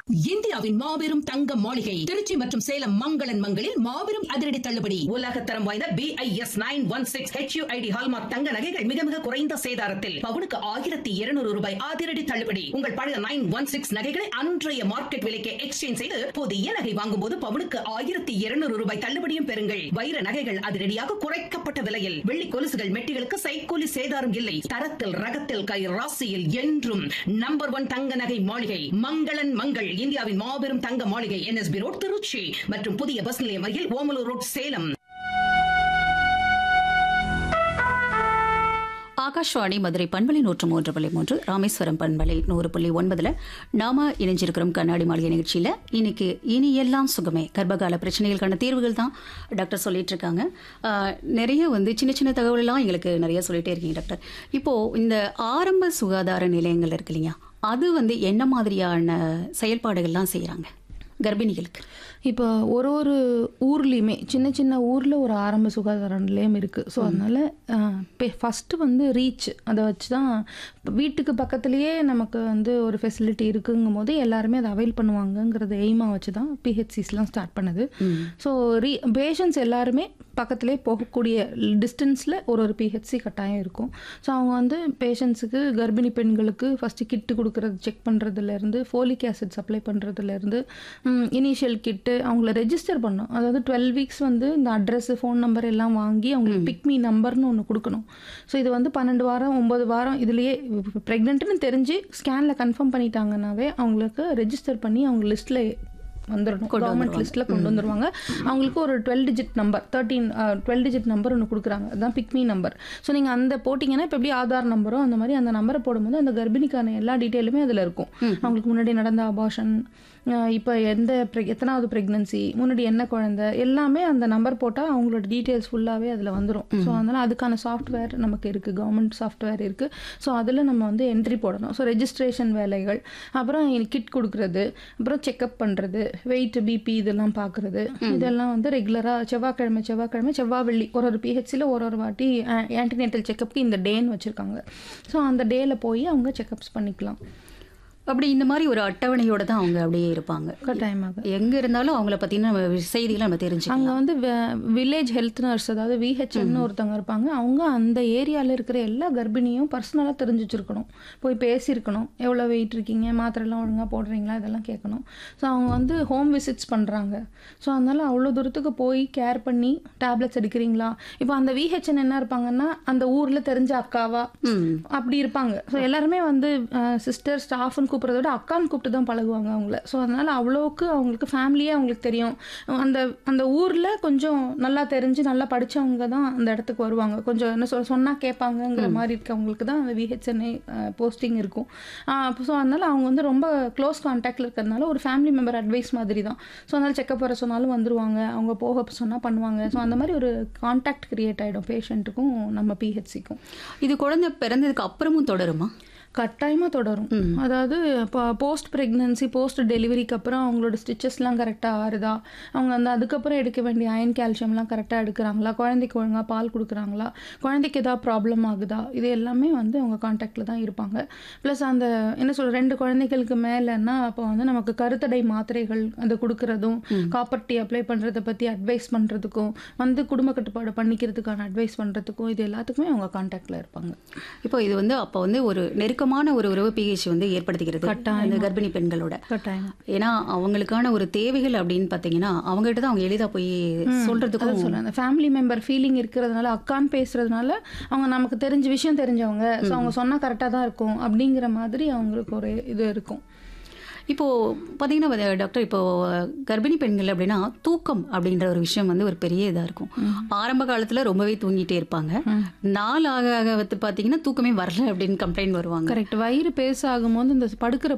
இந்தியாவின் மாபெரும் தங்க மாளிகை திருச்சி மற்றும் சேலம் மங்களன் மங்களில் மாபெரும் அதிரடி தள்ளுபடி உலகத்தரம் வாய்ந்த B I S nine one six HUID hallmark தங்க நகைகள் மிக மிக குறைந்த சேதாரத்தில் பவுனுக்கு ஆயிரத்தி இருநூறு ரூபாய் அதிரடி தள்ளுபடி உங்கள் பழைய நைன் ஒன் சிக்ஸ் நகைகளை அன்றைய மார்க்கெட் விலைக்கு எக்ஸ்சேஞ்ச் செய்து புதிய நகை வாங்கும் போது பவுனுக்கு ஆயிரத்தி இருநூறு ரூபாய் தள்ளுபடியும் பெறுங்கள் வைர நகைகள் அதிரடியாக குறைக்கப்பட்ட விலையில் வெள்ளி கொலுசுகள் மெட்டிகளுக்கு சைக்கூலி சேதாரம் இல்லை தரத்தில் ரகத்தில் கை ராசியில் என்றும் நம்பர் ஒன் தங்க நகை மாளிகை மங்களன் மங்கள் இந்தியாவின் மாபெரும் தங்க மாளிகை என்எஸ்பி ரோட் திருச்சி மற்றும் புதிய பஸ் நிலையம் அருகில் ஓமலூர் ரோட் சேலம் ஆகாஷ்வாணி மதுரை பண்பலை நூற்று மூன்று புள்ளி மூன்று ராமேஸ்வரம் பண்பலை நூறு புள்ளி ஒன்பதுல நாம இணைஞ்சிருக்கிறோம் கண்ணாடி மாளிகை நிகழ்ச்சியில இன்னைக்கு இனி எல்லாம் சுகமே கர்ப்பகால பிரச்சனைகளுக்கான தீர்வுகள் தான் டாக்டர் சொல்லிட்டு இருக்காங்க ஆஹ், நிறைய வந்து சின்ன சின்ன தகவல் எல்லாம் எங்களுக்கு நிறைய சொல்லிட்டே இருக்கீங்க டாக்டர் இப்போ இந்த ஆரம்ப சுகாதார நிலையங்கள் இருக்கு இல்லையா அது வந்து என்ன மாதிரியான செயல்பாடுகள்லாம் செய்யறாங்க கர்ப்பிணிகளுக்கு இப்போ ஒரு ஒரு ஊர்லேயுமே சின்ன சின்ன ஊரில் ஒரு ஆரம்ப சுகாதார நிலையம் இருக்குது ஸோ அதனால் ஃபஸ்ட்டு வந்து ரீச் அதை வச்சு தான் வீட்டுக்கு பக்கத்துலேயே நமக்கு வந்து ஒரு ஃபெசிலிட்டி இருக்குங்கும் போது எல்லாருமே அதை அவைல் பண்ணுவாங்கங்கிறத எய்மாக வச்சு தான் பிஹெச்சிஸ்லாம் ஸ்டார்ட் பண்ணுது ஸோ ரீ பேஷண்ட்ஸ் எல்லாருமே பக்கத்துலேயே போகக்கூடிய டிஸ்டன்ஸில் ஒரு ஒரு பிஹெச்சி கட்டாயம் இருக்கும் ஸோ அவங்க வந்து பேஷண்ட்ஸுக்கு கர்ப்பிணி பெண்களுக்கு ஃபஸ்ட்டு கிட்டு கொடுக்குறது செக் பண்ணுறதுலேருந்து ஃபோலிக் ஆசிட் சப்ளை பண்ணுறதுலேருந்து இனிஷியல் கிட்டு அவங்கள ரெஜிஸ்டர் பண்ணும் அதாவது டுவெல் வீக்ஸ் வந்து இந்த அட்ரஸ் ஃபோன் நம்பர் எல்லாம் வாங்கி அவங்களுக்கு பிக்மி நம்பர்னு ஒன்று கொடுக்கணும் ஸோ இது வந்து பன்னெண்டு வாரம் ஒம்பது வாரம் இதுலேயே ப்ரெக்னென்ட்னு தெரிஞ்சு ஸ்கேனில் கன்ஃபார்ம் பண்ணிட்டாங்கன்னாவே அவங்களுக்கு ரெஜிஸ்டர் பண்ணி அவங்க லிஸ்ட்டில் வந்துடணும் கவர்மெண்ட் லிஸ்ட்டில் கொண்டு வந்துருவாங்க அவங்களுக்கு ஒரு twelve digit number thirteen twelve digit number ஒன்று கொடுக்குறாங்க அதுதான் பிக்மி நம்பர் ஸோ நீங்கள் அந்த போட்டிங்கன்னா இப்போ எப்படி ஆதார் நம்பரோ அந்த மாதிரி அந்த நம்பரை போடும்போது அந்த கர்ப்பிணிக்கான எல்லா டீட்டெயிலுமே அதில் இருக்கும் அவங்களுக்கு முன்னாடி நடந்த அபாஷன் இப்போ எந்த preg- எத்தனாவது ப்ரெக்னன்சி முன்னாடி என்ன குழந்தை எல்லாமே அந்த நம்பர் போட்டால் அவங்களோட டீட்டெயில்ஸ் ஃபுல்லாகவே அதில் வந்துடும் ஸோ அதனால் அதுக்கான சாஃப்ட்வேர் நமக்கு இருக்குது கவர்மெண்ட் சாஃப்ட்வேர் இருக்குது ஸோ அதில் நம்ம வந்து என்ட்ரி போடணும் ஸோ ரெஜிஸ்ட்ரேஷன் வேலைகள் அப்புறம் கிட் கொடுக்குறது அப்புறம் செக்கப் பண்ணுறது வெயிட் பிபி இதெல்லாம் பார்க்குறது இதெல்லாம் வந்து ரெகுலராக செவ்வாய்க்கிழமை செவ்வாய்க்கிழமை செவ்வாய் வெள்ளி ஒரு ஒரு பிஹெச்சியில் ஒரு ஒரு வாட்டி ஆன்டினேட்டல் செக்கப்புக்கு இந்த டேன்னு வச்சுருக்காங்க ஸோ அந்த டேயில் போய் அவங்க செக்கப்ஸ் பண்ணிக்கலாம் அப்படி இந்த மாதிரி ஒரு அட்டவணையோட தான் அவங்க அப்படியே இருப்பாங்க கட்டாயமாக எங்க இருந்தாலும் அவங்கள பத்தின செய்திகளை நம்ம தெரிஞ்சுக்கலாம் அங்கே வந்து வில்லேஜ் ஹெல்த் நர்ஸ் அதாவது விஹெச்எம்னு ஒருத்தவங்க இருப்பாங்க அவங்க அந்த ஏரியாவில் இருக்கிற எல்லா கர்ப்பிணியும் பர்சனலாக தெரிஞ்சு வச்சிருக்கணும் போய் பேசியிருக்கணும் எவ்வளோ வெயிட் இருக்கீங்க மாத்திரைலாம் ஒழுங்காக போடுறீங்களா இதெல்லாம் கேட்கணும் ஸோ அவங்க வந்து ஹோம் விசிட்ஸ் பண்ணுறாங்க ஸோ அதனால அவ்வளோ தூரத்துக்கு போய் கேர் பண்ணி டேப்லெட்ஸ் எடுக்கிறீங்களா இப்போ அந்த விஹெச்என் என்ன இருப்பாங்கன்னா அந்த ஊரில் தெரிஞ்ச அக்காவா அப்படி இருப்பாங்க ஸோ எல்லாருமே வந்து சிஸ்டர் ஸ்டாஃப்னு கூப்பிட்றத விட அக்கான்னு கூப்பிட்டு தான் பழகுவாங்க அவங்கள ஸோ அதனால அவ்வளோக்கு அவங்களுக்கு ஃபேமிலியே அவங்களுக்கு தெரியும் அந்த அந்த ஊரில் கொஞ்சம் நல்லா தெரிஞ்சு நல்லா படிச்சவங்க தான் அந்த இடத்துக்கு வருவாங்க கொஞ்சம் என்ன சொல் சொன்னால் கேட்பாங்கங்கிற மாதிரி இருக்கவங்களுக்கு தான் அந்த விஹெச்என்ஏ போஸ்டிங் இருக்கும் ஸோ அதனால அவங்க வந்து ரொம்ப க்ளோஸ் கான்டாக்டில் இருக்கிறதுனால ஒரு ஃபேமிலி மெம்பர் அட்வைஸ் மாதிரி தான் ஸோ அதனால செக்கப் வர சொன்னாலும் வந்துருவாங்க அவங்க போக சொன்னால் பண்ணுவாங்க ஸோ அந்த மாதிரி ஒரு கான்டாக்ட் கிரியேட் ஆகிடும் பேஷண்ட்டுக்கும் நம்ம பிஹெச்சிக்கும் இது குழந்தை பிறந்ததுக்கு அப்புறமும் தொடருமா கட்டாயமாக தொடரும் அதாவது இப்போ போஸ்ட் ப்ரெக்னன்சி போஸ்ட் டெலிவரிக்கு அப்புறம் அவங்களோட ஸ்டிச்சஸ்லாம் கரெக்டாக ஆறுதா அவங்க அந்த அதுக்கப்புறம் எடுக்க வேண்டிய அயன் கால்சியம்லாம் கரெக்டாக எடுக்கிறாங்களா குழந்தைக்கு ஒழுங்காக பால் கொடுக்குறாங்களா குழந்தைக்கு ஏதாவது ப்ராப்ளம் ஆகுதா இது எல்லாமே வந்து அவங்க காண்டாக்டில் தான் இருப்பாங்க ப்ளஸ் அந்த என்ன சொல்ற ரெண்டு குழந்தைகளுக்கு மேலேன்னா அப்போ வந்து நமக்கு கருத்தடை மாத்திரைகள் அதை கொடுக்கறதும் காப்பர் டீ அப்ளை பண்ணுறதை பற்றி அட்வைஸ் பண்ணுறதுக்கும் வந்து குடும்ப கட்டுப்பாடு பண்ணிக்கிறதுக்கான அட்வைஸ் பண்ணுறதுக்கும் இது எல்லாத்துக்குமே அவங்க காண்டாக்டில் இருப்பாங்க இப்போ இது வந்து அப்போ வந்து ஒரு நெருக்கமான ஒரு உறவு பிஹெச் வந்து ஏற்படுத்துகிறது அந்த கர்ப்பிணி பெண்களோட கட்டாயம் ஏன்னா அவங்களுக்கான ஒரு தேவைகள் அப்படின்னு பார்த்தீங்கன்னா அவங்ககிட்ட தான் அவங்க எளிதா போய் சொல்றதுக்கும் சொல்றேன் அந்த ஃபேமிலி மெம்பர் ஃபீலிங் இருக்கிறதுனால அக்கான்னு பேசுறதுனால அவங்க நமக்கு தெரிஞ்ச விஷயம் தெரிஞ்சவங்க ஸோ அவங்க சொன்னா கரெக்டாக தான் இருக்கும் அப்படிங்கிற மாதிரி அவங்களுக்கு ஒரு இது இருக்கும் இப்போ பார்த்தீங்கன்னா வந்து டாக்டர் இப்போ கர்ப்பிணி பெண்கள் அப்படின்னா தூக்கம் அப்படின்ற ஒரு விஷயம் வந்து ஒரு பெரிய இதாக இருக்கும் ஆரம்ப காலத்தில் ரொம்பவே தூங்கிட்டே இருப்பாங்க நாள் ஆக ஆக வந்து பார்த்தீங்கன்னா தூக்கமே வரல அப்படின்னு கம்ப்ளைண்ட் வருவாங்க கரெக்ட் வயிறு பேச ஆகும்போது இந்த படுக்கிற